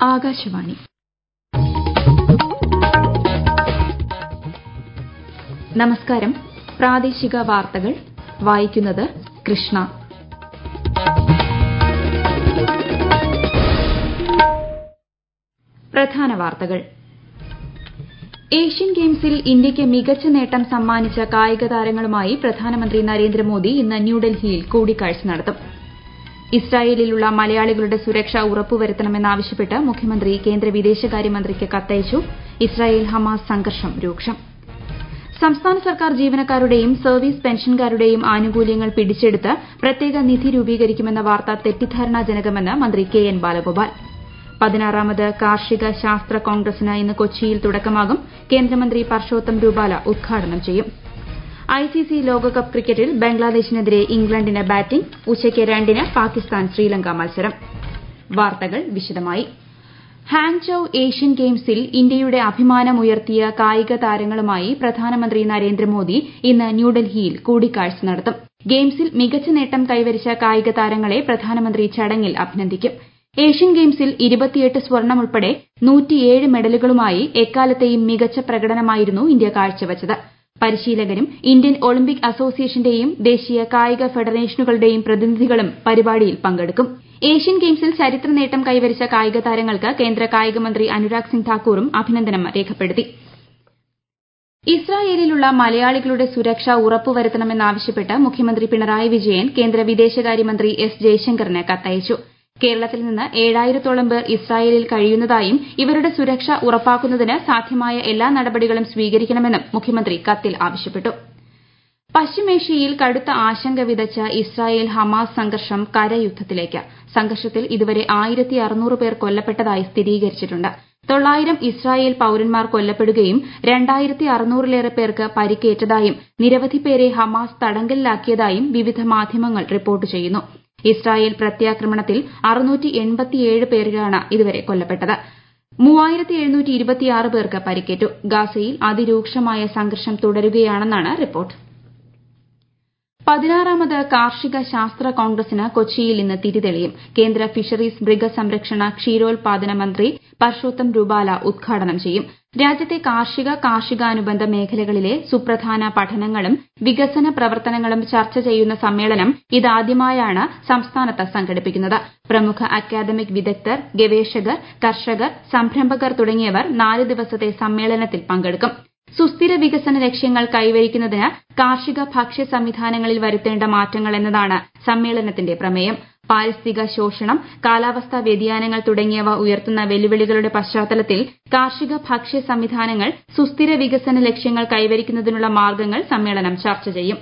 ആകാശവാണി നമസ്കാരം പ്രാദേശിക വാർത്തകൾ വായിക്കുന്നത് കൃഷ്ണ പ്രധാന വാർത്തകൾ ഏഷ്യൻ ഗെയിംസിൽ ഇന്ത്യയ്ക്ക് മികച്ച നേട്ടം സമ്മാനിച്ച കായിക താരങ്ങളുമായി പ്രധാനമന്ത്രി നരേന്ദ്രമോദി ഇന്ന് ന്യൂഡൽഹിയിൽ കൂടിക്കാഴ്ച നടത്തും ഇസ്രായേലിലുള്ള മലയാളികളുടെ സുരക്ഷ ഉറപ്പുവരുത്തണമെന്നാവശ്യപ്പെട്ട് മുഖ്യമന്ത്രി കേന്ദ്ര വിദേശകാര്യമന്ത്രിക്ക് കത്തയച്ചു ഇസ്രായേൽ ഹമാസ് സംഘർഷം രൂക്ഷം സംസ്ഥാന സർക്കാർ ജീവനക്കാരുടെയും സർവീസ് പെൻഷൻകാരുടെയും ആനുകൂല്യങ്ങൾ പിടിച്ചെടുത്ത് പ്രത്യേക നിധി രൂപീകരിക്കുമെന്ന വാർത്ത തെറ്റിദ്ധാരണാജനകമെന്ന് മന്ത്രി കെ എൻ ബാലഗോപാൽ പതിനാറാമത് കാർഷിക ശാസ്ത്ര കോൺഗ്രസിന് ഇന്ന് കൊച്ചിയിൽ തുടക്കമാകും കേന്ദ്രമന്ത്രി പർഷോത്തം രൂപാല ഉദ്ഘാടനം ചെയ്യും ഐസിസി ലോകകപ്പ് ക്രിക്കറ്റിൽ ബംഗ്ലാദേശിനെതിരെ ഇംഗ്ലണ്ടിന് ബാറ്റിംഗ് ഉച്ചയ്ക്ക് രണ്ടിന് പാകിസ്ഥാൻ ശ്രീലങ്ക മത്സരം വാർത്തകൾ വിശദമായി ഹാങ്ചൌ ഏഷ്യൻ ഗെയിംസിൽ ഇന്ത്യയുടെ അഭിമാനമുയർത്തിയ കായിക താരങ്ങളുമായി പ്രധാനമന്ത്രി നരേന്ദ്രമോദി ഇന്ന് ന്യൂഡൽഹിയിൽ കൂടിക്കാഴ്ച നടത്തും ഗെയിംസിൽ മികച്ച നേട്ടം കൈവരിച്ച കായിക താരങ്ങളെ പ്രധാനമന്ത്രി ചടങ്ങിൽ അഭിനന്ദിക്കും ഏഷ്യൻ ഗെയിംസിൽ സ്വർണ്ണം ഉൾപ്പെടെ മെഡലുകളുമായി എക്കാലത്തെയും മികച്ച പ്രകടനമായിരുന്നു ഇന്ത്യ കാഴ്ചവച്ചത് പരിശീലകരും ഇന്ത്യൻ ഒളിമ്പിക് അസോസിയേഷന്റെയും ദേശീയ കായിക ഫെഡറേഷനുകളുടെയും പ്രതിനിധികളും പരിപാടിയിൽ പങ്കെടുക്കും ഏഷ്യൻ ഗെയിംസിൽ ചരിത്ര നേട്ടം കൈവരിച്ച കായിക താരങ്ങൾക്ക് കേന്ദ്ര കായിക മന്ത്രി അനുരാഗ് സിംഗ് ഠാക്കൂറും അഭിനന്ദനം രേഖപ്പെടുത്തി ഇസ്രായേലിലുള്ള മലയാളികളുടെ സുരക്ഷ ഉറപ്പുവരുത്തണമെന്നാവശ്യപ്പെട്ട് മുഖ്യമന്ത്രി പിണറായി വിജയൻ കേന്ദ്ര വിദേശകാര്യമന്ത്രി എസ് ജയശങ്കറിന് കത്തയച്ചു കേരളത്തിൽ നിന്ന് ഏഴായിരത്തോളം പേർ ഇസ്രായേലിൽ കഴിയുന്നതായും ഇവരുടെ സുരക്ഷ ഉറപ്പാക്കുന്നതിന് സാധ്യമായ എല്ലാ നടപടികളും സ്വീകരിക്കണമെന്നും മുഖ്യമന്ത്രി കത്തിൽ ആവശ്യപ്പെട്ടു പശ്ചിമേഷ്യയിൽ കടുത്ത ആശങ്ക വിതച്ച ഇസ്രായേൽ ഹമാസ് സംഘർഷം കരയുദ്ധത്തിലേക്ക് സംഘർഷത്തിൽ ഇതുവരെ ആയിരത്തി അറുന്നൂറ് പേർ കൊല്ലപ്പെട്ടതായി സ്ഥിരീകരിച്ചിട്ടുണ്ട് തൊള്ളായിരം ഇസ്രായേൽ പൌരന്മാർ കൊല്ലപ്പെടുകയും രണ്ടായിരത്തി അറുന്നൂറിലേറെ പേർക്ക് പരിക്കേറ്റതായും നിരവധി പേരെ ഹമാസ് തടങ്കലിലാക്കിയതായും വിവിധ മാധ്യമങ്ങൾ റിപ്പോർട്ട് ചെയ്യുന്നു ഇസ്രായേൽ പ്രത്യാക്രമണത്തിൽ പേരാണ് ഇതുവരെ കൊല്ലപ്പെട്ടത് പേർക്ക് പരിക്കേറ്റു ഗാസയിൽ അതിരൂക്ഷമായ സംഘർഷം തുടരുകയാണെന്നാണ് റിപ്പോർട്ട് പതിനാറാമത് കാർഷിക ശാസ്ത്ര കോൺഗ്രസിന് കൊച്ചിയിൽ ഇന്ന് തിരിതെളിയും കേന്ദ്ര ഫിഷറീസ് മൃഗസംരക്ഷണ ക്ഷീരോത്പാദന മന്ത്രി പർഷോത്തം രൂപാല ഉദ്ഘാടനം ചെയ്യും രാജ്യത്തെ കാർഷിക കാർഷികാനുബന്ധ മേഖലകളിലെ സുപ്രധാന പഠനങ്ങളും വികസന പ്രവർത്തനങ്ങളും ചർച്ച ചെയ്യുന്ന സമ്മേളനം ഇതാദ്യമായാണ് സംസ്ഥാനത്ത് സംഘടിപ്പിക്കുന്നത് പ്രമുഖ അക്കാദമിക് വിദഗ്ധർ ഗവേഷകർ കർഷകർ സംരംഭകർ തുടങ്ങിയവർ നാല് ദിവസത്തെ സമ്മേളനത്തിൽ പങ്കെടുക്കും സുസ്ഥിര വികസന ലക്ഷ്യങ്ങൾ കൈവരിക്കുന്നതിന് കാർഷിക ഭക്ഷ്യ സംവിധാനങ്ങളിൽ വരുത്തേണ്ട മാറ്റങ്ങൾ എന്നതാണ് സമ്മേളനത്തിന്റെ പ്രമേയം പാരിസ്ഥിതിക ശോഷണം കാലാവസ്ഥാ വ്യതിയാനങ്ങൾ തുടങ്ങിയവ ഉയർത്തുന്ന വെല്ലുവിളികളുടെ പശ്ചാത്തലത്തിൽ കാർഷിക ഭക്ഷ്യ സംവിധാനങ്ങൾ സുസ്ഥിര വികസന ലക്ഷ്യങ്ങൾ കൈവരിക്കുന്നതിനുള്ള മാർഗ്ഗങ്ങൾ സമ്മേളനം ചർച്ച ചെയ്യും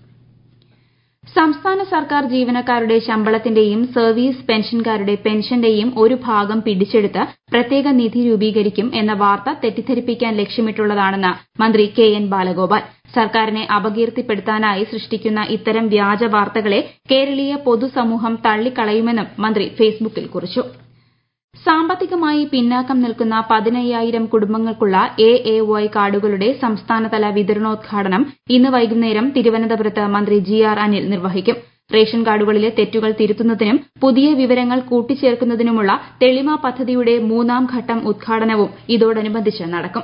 സംസ്ഥാന സർക്കാർ ജീവനക്കാരുടെ ശമ്പളത്തിന്റെയും സർവീസ് പെൻഷൻകാരുടെ പെൻഷന്റെയും ഒരു ഭാഗം പിടിച്ചെടുത്ത് പ്രത്യേക നിധി രൂപീകരിക്കും എന്ന വാർത്ത തെറ്റിദ്ധരിപ്പിക്കാൻ ലക്ഷ്യമിട്ടുള്ളതാണെന്ന് മന്ത്രി കെ എൻ ബാലഗോപാൽ സർക്കാരിനെ അപകീർത്തിപ്പെടുത്താനായി സൃഷ്ടിക്കുന്ന ഇത്തരം വ്യാജ വാർത്തകളെ കേരളീയ പൊതുസമൂഹം തള്ളിക്കളയുമെന്നും മന്ത്രി ഫേസ്ബുക്കിൽ കുറിച്ചു സാമ്പത്തികമായി പിന്നാക്കം നിൽക്കുന്ന പതിനയ്യായിരം കുടുംബങ്ങൾക്കുള്ള എ എ വൈ കാർഡുകളുടെ സംസ്ഥാനതല വിതരണോദ്ഘാടനം ഇന്ന് വൈകുന്നേരം തിരുവനന്തപുരത്ത് മന്ത്രി ജി ആർ അനിൽ നിർവഹിക്കും റേഷൻ കാർഡുകളിലെ തെറ്റുകൾ തിരുത്തുന്നതിനും പുതിയ വിവരങ്ങൾ കൂട്ടിച്ചേർക്കുന്നതിനുമുള്ള തെളിമ പദ്ധതിയുടെ മൂന്നാം ഘട്ടം ഉദ്ഘാടനവും ഇതോടനുബന്ധിച്ച് നടക്കും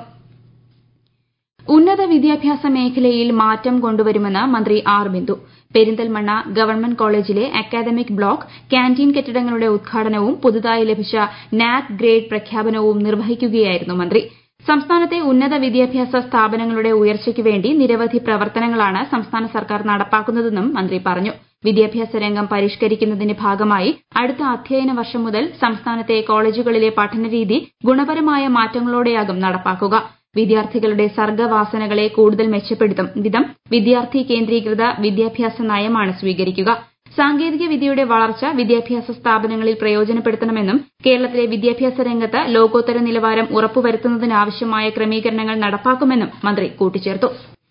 ഉന്നത വിദ്യാഭ്യാസ മേഖലയിൽ മാറ്റം കൊണ്ടുവരുമെന്ന് മന്ത്രി ആർ ബിന്ദു പെരിന്തൽമണ്ണ ഗവൺമെന്റ് കോളേജിലെ അക്കാദമിക് ബ്ലോക്ക് കാന്റീൻ കെട്ടിടങ്ങളുടെ ഉദ്ഘാടനവും പുതുതായി ലഭിച്ച നാക് ഗ്രേഡ് പ്രഖ്യാപനവും നിർവഹിക്കുകയായിരുന്നു മന്ത്രി സംസ്ഥാനത്തെ ഉന്നത വിദ്യാഭ്യാസ സ്ഥാപനങ്ങളുടെ ഉയർച്ചയ്ക്ക് വേണ്ടി നിരവധി പ്രവർത്തനങ്ങളാണ് സംസ്ഥാന സർക്കാർ നടപ്പാക്കുന്നതെന്നും മന്ത്രി പറഞ്ഞു വിദ്യാഭ്യാസ രംഗം പരിഷ്കരിക്കുന്നതിന്റെ ഭാഗമായി അടുത്ത അധ്യയന വർഷം മുതൽ സംസ്ഥാനത്തെ കോളേജുകളിലെ പഠനരീതി ഗുണപരമായ മാറ്റങ്ങളോടെയാകും നടപ്പാക്കുക വിദ്യാർത്ഥികളുടെ സർഗ്ഗവാസനകളെ കൂടുതൽ മെച്ചപ്പെടുത്തും വിധം വിദ്യാർത്ഥി കേന്ദ്രീകൃത വിദ്യാഭ്യാസ നയമാണ് സ്വീകരിക്കുക സാങ്കേതിക വിദ്യയുടെ വളർച്ച വിദ്യാഭ്യാസ സ്ഥാപനങ്ങളിൽ പ്രയോജനപ്പെടുത്തണമെന്നും കേരളത്തിലെ വിദ്യാഭ്യാസ രംഗത്ത് ലോകോത്തര നിലവാരം ഉറപ്പുവരുത്തുന്നതിനാവശ്യമായ ക്രമീകരണങ്ങൾ നടപ്പാക്കുമെന്നും മന്ത്രി കൂട്ടിച്ചേർത്തു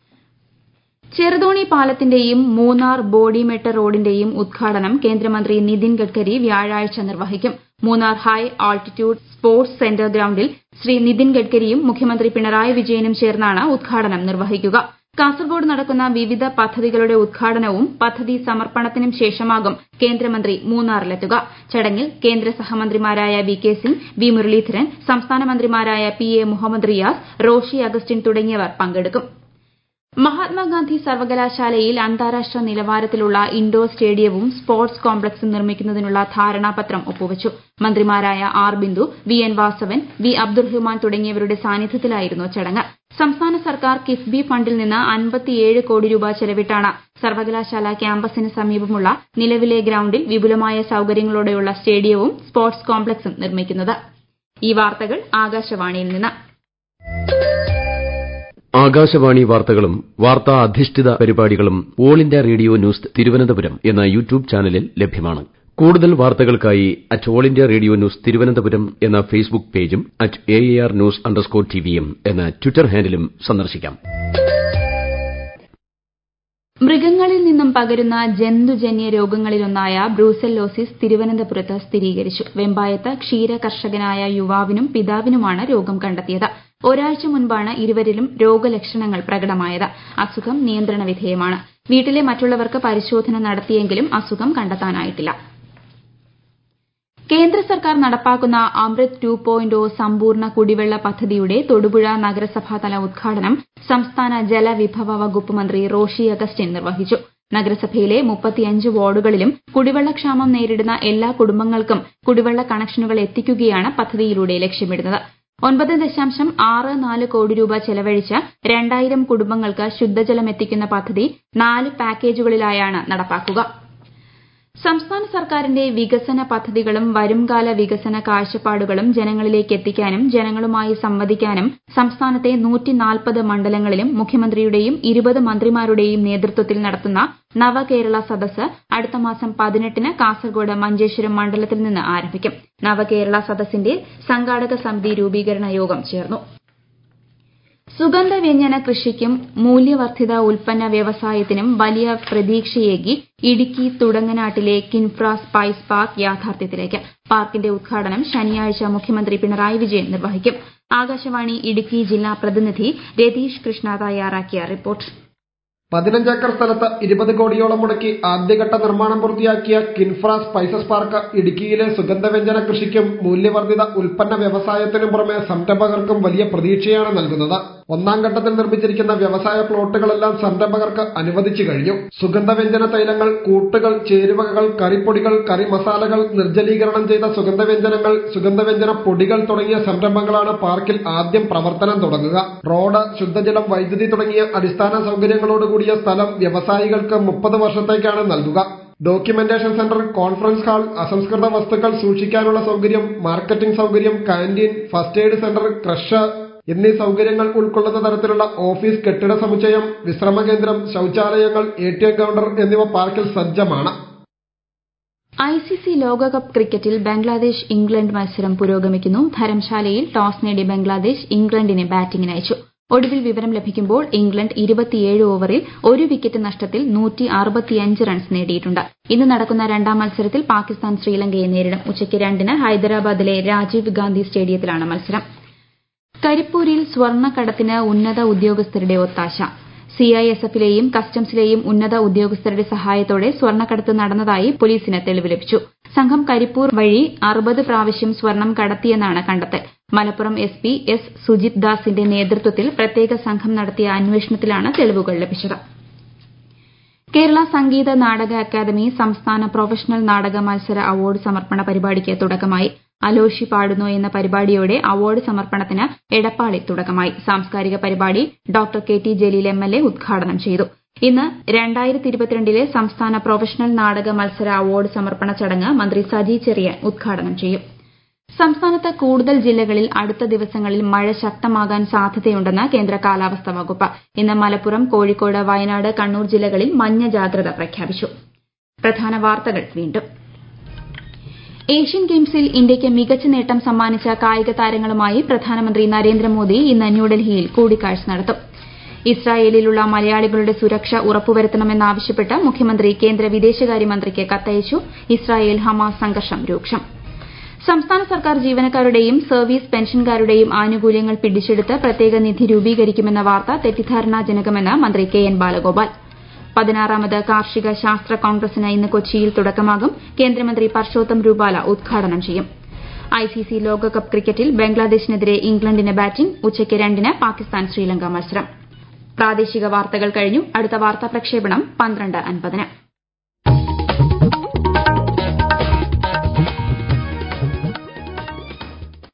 ചെറുതോണി പാലത്തിന്റെയും മൂന്നാർ ബോഡിമെട്ട് റോഡിന്റെയും ഉദ്ഘാടനം കേന്ദ്രമന്ത്രി നിതിൻ ഗഡ്കരി വ്യാഴാഴ്ച നിർവഹിക്കും Munnar high altitude sports centre ഗ്രൌണ്ടിൽ ശ്രീ നിതിൻ ഗഡ്കരിയും മുഖ്യമന്ത്രി പിണറായി വിജയനും ചേർന്നാണ് ഉദ്ഘാടനം നിർവഹിക്കുക കാസർഗോഡ് നടക്കുന്ന വിവിധ പദ്ധതികളുടെ ഉദ്ഘാടനവും പദ്ധതി സമർപ്പണത്തിനും ശേഷമാകും കേന്ദ്രമന്ത്രി മൂന്നാറിലെത്തുക ചടങ്ങിൽ കേന്ദ്ര സഹമന്ത്രിമാരായ V K Singh V Muraleedharan സംസ്ഥാന മന്ത്രിമാരായ പി എ മുഹമ്മദ് റിയാസ് റോഷി അഗസ്റ്റിൻ തുടങ്ങിയവർ പങ്കെടുക്കും മഹാത്മാഗാന്ധി സർവകലാശാലയിൽ അന്താരാഷ്ട്ര നിലവാരത്തിലുള്ള ഇൻഡോർ സ്റ്റേഡിയവും സ്പോർട്സ് കോംപ്ലക്സും നിർമ്മിക്കുന്നതിനുള്ള ധാരണാപത്രം ഒപ്പുവച്ചു മന്ത്രിമാരായ R Bindu V N Vasavan V Abdurahman തുടങ്ങിയവരുടെ സാന്നിധ്യത്തിലായിരുന്നു ചടങ്ങ് സംസ്ഥാന സർക്കാർ കിഫ്ബി ഫണ്ടിൽ നിന്ന് അൻപത്തിയേഴ് കോടി രൂപ ചെലവിട്ടാണ് സർവകലാശാല ക്യാമ്പസിന് സമീപമുള്ള നിലവിലെ ഗ്രൌണ്ടിൽ വിപുലമായ സൌകര്യങ്ങളോടെയുള്ള സ്റ്റേഡിയവും സ്പോർട്സ് കോംപ്ലക്സും നിർമ്മിക്കുന്നത് ഈ വാർത്തകൾ ആകാശവാണിയിൽ നിന്ന് ആകാശവാണി വാർത്തകളും വാർത്താ അധിഷ്ഠിത പരിപാടികളും all India radio news Thiruvananthapuram എന്ന യൂട്യൂബ് ചാനലിൽ ലഭ്യമാണ് കൂടുതൽ വാർത്തകൾക്കായി at all India radio news Thiruvananthapuram എന്ന ഫേസ്ബുക്ക് പേജും at A R news underscore ടിവിയും എന്ന ട്വിറ്റർ ഹാൻഡിലും സന്ദർശിക്കാം മൃഗങ്ങളിൽ നിന്നും പകരുന്ന ജന്തുജന്യ രോഗങ്ങളിലൊന്നായ ബ്രൂസെല്ലോസിസ് തിരുവനന്തപുരത്ത് സ്ഥിരീകരിച്ചു വെമ്പായത്ത് ക്ഷീര കർഷകനായ യുവാവിനും പിതാവിനുമാണ് രോഗം കണ്ടെത്തിയത് ഒരാഴ്ച മുൻപാണ് ഇരുവരിലും രോഗലക്ഷണങ്ങൾ പ്രകടമായത് അസുഖം നിയന്ത്രണ വിധേയമാണ് വീട്ടിലെ മറ്റുള്ളവർക്ക് പരിശോധന നടത്തിയെങ്കിലും അസുഖം കണ്ടെത്താനായിട്ടില്ല കേന്ദ്ര സർക്കാർ നടപ്പാക്കുന്ന അമൃത് ടു പോയിന്റ് സമ്പൂർണ്ണ കുടിവെള്ള പദ്ധതിയുടെ തൊടുപുഴ നഗരസഭാതല ഉദ്ഘാടനം സംസ്ഥാന ജലവിഭവ വകുപ്പ് മന്ത്രി റോഷി അഗസ്റ്റിൻ നിർവഹിച്ചു നഗരസഭയിലെ മുപ്പത്തിയഞ്ച് വാർഡുകളിലും കുടിവെള്ളക്ഷാമം നേരിടുന്ന എല്ലാ കുടുംബങ്ങൾക്കും കുടിവെള്ള കണക്ഷനുകൾ എത്തിക്കുകയാണ് പദ്ധതിയിലൂടെ ലക്ഷ്യമിടുന്നത് ഒൻപത് ദശാംശം ആറ് നാല് കോടി രൂപ ചെലവഴിച്ച് രണ്ടായിരം കുടുംബങ്ങൾക്ക് ശുദ്ധജലം എത്തിക്കുന്ന പദ്ധതി നാല് പാക്കേജുകളിലായാണ് നടപ്പാക്കുക സംസ്ഥാന സർക്കാരിന്റെ വികസന പദ്ധതികളും വരുംകാല വികസന കാഴ്ചപ്പാടുകളും ജനങ്ങളിലേക്ക് എത്തിക്കാനും ജനങ്ങളുമായി സംവദിക്കാനും സംസ്ഥാനത്തെ മണ്ഡലങ്ങളിലും മുഖ്യമന്ത്രിയുടെയും ഇരുപത് മന്ത്രിമാരുടെയും നേതൃത്വത്തിൽ നടത്തുന്ന നവകേരള സദസ്സ് അടുത്ത മാസം പതിനെട്ടിന് കാസർഗോഡ് മഞ്ചേശ്വരം മണ്ഡലത്തിൽ നിന്ന് ആരംഭിക്കും നവകേരള സദസ്സിന്റെ സംഘാടക സമിതി രൂപീകരണ യോഗം ചേർന്നു സുഗന്ധവ്യഞ്ജന കൃഷിക്കും മൂല്യവർദ്ധിത ഉൽപ്പന്ന വ്യവസായത്തിനും വലിയ പ്രതീക്ഷയേകി ഇടുക്കി തുടങ്ങനാട്ടിലെ കിൻഫ്ര സ്പൈസ് പാർക്ക് യാഥാർത്ഥ്യത്തിലേക്ക് പാർക്കിന്റെ ഉദ്ഘാടനം ശനിയാഴ്ച മുഖ്യമന്ത്രി പിണറായി വിജയൻ നിർവഹിക്കും ആകാശവാണി ഇടുക്കി ജില്ലാ പ്രതിനിധി രതീഷ് കൃഷ്ണ തയ്യാറാക്കിയ റിപ്പോർട്ട് പതിനഞ്ചേക്കർ സ്ഥലത്ത് ഇരുപത് കോടിയോളം മുടക്കി ആദ്യഘട്ട നിർമ്മാണം പൂർത്തിയാക്കിയ കിൻഫ്ര സ്പൈസസ് പാർക്ക് ഇടുക്കിയിലെ സുഗന്ധവ്യഞ്ജന കൃഷിക്കും മൂല്യവർദ്ധിത ഉൽപ്പന്ന വ്യവസായത്തിനും പുറമെ സംരംഭകർക്കും വലിയ പ്രതീക്ഷയാണ് നൽകുന്നത് ഒന്നാം ഘട്ടത്തിൽ നിർമ്മിച്ചിരിക്കുന്ന വ്യവസായ പ്ലോട്ടുകളെല്ലാം സംരംഭകർക്ക് അനുവദിച്ചു കഴിഞ്ഞു സുഗന്ധവ്യഞ്ജന തൈലങ്ങൾ കൂട്ടുകൾ ചേരുവകൾ കറിപ്പൊടികൾ കറി മസാലകൾ നിർജ്ജലീകരണം ചെയ്ത സുഗന്ധവ്യഞ്ജനങ്ങൾ സുഗന്ധവ്യഞ്ജന പൊടികൾ തുടങ്ങിയ സംരംഭങ്ങളാണ് പാർക്കിൽ ആദ്യം പ്രവർത്തനം തുടങ്ങുക റോഡ് ശുദ്ധജലം വൈദ്യുതി തുടങ്ങിയ അടിസ്ഥാന സൗകര്യങ്ങളോടുകൂടി കൂടിയ സ്ഥലം വ്യവസായികൾക്ക് മുപ്പത് വർഷത്തേക്കാണ് നൽകുക ഡോക്യുമെന്റേഷൻ സെന്റർ കോൺഫറൻസ് ഹാൾ അസംസ്കൃത വസ്തുക്കൾ സൂക്ഷിക്കാനുള്ള സൗകര്യം മാർക്കറ്റിംഗ് സൗകര്യം canteen first aid centre creche എന്നീ സൗകര്യങ്ങൾ ഉൾക്കൊള്ളുന്ന തരത്തിലുള്ള ഓഫീസ് കെട്ടിട സമുച്ചയം വിശ്രമ കേന്ദ്രം ശൌചാലയങ്ങൾ എ ടി എം കൌണ്ടർ എന്നിവ പാർക്കിൽ സജ്ജമാണ് ഐസിസി ലോകകപ്പ് ക്രിക്കറ്റിൽ ബംഗ്ലാദേശ് ഇംഗ്ലണ്ട് മത്സരം പുരോഗമിക്കുന്നു ധരംശാലയിൽ ടോസ് നേടി ബംഗ്ലാദേശ് ഇംഗ്ലണ്ടിനെ ബാറ്റിംഗിന് അയച്ചു ഒടുവിൽ വിവരം ലഭിക്കുമ്പോൾ ഇംഗ്ലണ്ട് ഇരുപത്തിയേഴ് ഓവറിൽ ഒരു വിക്കറ്റ് നഷ്ടത്തിൽ റൺസ് നേടിയിട്ടുണ്ട് ഇന്ന് നടക്കുന്ന രണ്ടാം മത്സരത്തിൽ പാകിസ്ഥാൻ ശ്രീലങ്കയെ നേരിടും ഉച്ചയ്ക്ക് രണ്ടിന് ഹൈദരാബാദിലെ രാജീവ് ഗാന്ധി സ്റ്റേഡിയത്തിലാണ് മത്സരം കരിപ്പൂരിൽ സ്വർണ്ണക്കടത്തിന് ഉന്നത ഉദ്യോഗസ്ഥരുടെ ഒത്താശ സിഐഎസ്എഫിലെയും കസ്റ്റംസിലെയും ഉന്നത ഉദ്യോഗസ്ഥരുടെ സഹായത്തോടെ സ്വർണ്ണക്കടത്ത് നടന്നതായി പോലീസിന് തെളിവ് ലഭിച്ചു സംഘം കരിപ്പൂർ വഴി അറുപത് പ്രാവശ്യം സ്വർണം കടത്തിയെന്നാണ് കണ്ടെത്തൽ Malappuram S P S Sujith ദാസിന്റെ നേതൃത്വത്തിൽ പ്രത്യേക സംഘം നടത്തിയ അന്വേഷണത്തിലാണ് തെളിവുകൾ ലഭിച്ചത് കേരള സംഗീത നാടക അക്കാദമി സംസ്ഥാന പ്രൊഫഷണൽ നാടക മത്സര അവാർഡ് സമർപ്പണ പരിപാടിക്ക് തുടക്കമായി അലോഷി പാടുന്നു എന്ന പരിപാടിയോടെ അവാർഡ് സമർപ്പണത്തിന് എടപ്പാളിൽ തുടക്കമായി സാംസ്കാരിക പരിപാടി doctor K T Jaleel M L A ഉദ്ഘാടനം ചെയ്തു ഇന്ന് ലെ സംസ്ഥാന പ്രൊഫഷണൽ നാടക മത്സര അവാർഡ് സമർപ്പണ ചടങ്ങ് മന്ത്രി സജി ചെറിയാൻ ഉദ്ഘാടനം ചെയ്യും സംസ്ഥാനത്ത് കൂടുതൽ ജില്ലകളിൽ അടുത്ത ദിവസങ്ങളിൽ മഴ ശക്തമാകാൻ സാധ്യതയുണ്ടെന്ന് കേന്ദ്ര കാലാവസ്ഥാ വകുപ്പ് ഇന്ന് മലപ്പുറം കോഴിക്കോട് വയനാട് കണ്ണൂർ ജില്ലകളിൽ മഞ്ഞ ജാഗ്രത പ്രഖ്യാപിച്ചു പ്രധാന വാർത്തകൾ വീണ്ടും ഏഷ്യൻ ഗെയിംസിൽ ഇന്ത്യയ്ക്ക് മികച്ച നേട്ടം സമ്മാനിച്ച കായിക താരങ്ങളുമായി പ്രധാനമന്ത്രി നരേന്ദ്രമോദി ഇന്ന് ന്യൂഡൽഹിയിൽ കൂടിക്കാഴ്ച നടത്തും ഇസ്രായേലിലുള്ള മലയാളികളുടെ സുരക്ഷ ഉറപ്പുവരുത്തണമെന്നാവശ്യപ്പെട്ട് മുഖ്യമന്ത്രി കേന്ദ്ര വിദേശകാര്യമന്ത്രിക്ക് കത്തയച്ചു ഇസ്രായേൽ ഹമാസ് സംഘർഷം രൂക്ഷം സംസ്ഥാന സർക്കാർ ജീവനക്കാരുടെയും സർവീസ് പെൻഷൻകാരുടെയും ആനുകൂല്യങ്ങൾ പിടിച്ചെടുത്ത് പ്രത്യേക നിധി രൂപീകരിക്കുമെന്ന വാർത്ത തെറ്റിദ്ധാരണാജനകമെന്ന് മന്ത്രി കെ എൻ ബാലഗോപാൽ പതിനാറാമത് കാർഷിക ശാസ്ത്ര കോൺഗ്രസിന് ഇന്ന് കൊച്ചിയിൽ തുടക്കമാകും കേന്ദ്രമന്ത്രി പർഷോത്തം രൂപാല ഉദ്ഘാടനം ചെയ്യും ഐസിസി ലോകകപ്പ് ക്രിക്കറ്റിൽ ബംഗ്ലാദേശിനെതിരെ ഇംഗ്ലണ്ടിന് ബാറ്റിംഗ് ഉച്ചയ്ക്ക് രണ്ടിന് പാകിസ്ഥാൻ ശ്രീലങ്ക മത്സരം പ്രാദേശിക വാർത്തകൾ കഴിഞ്ഞു അടുത്ത വാർത്താ പ്രക്ഷേപണം പന്ത്രണ്ട് അൻപതിന്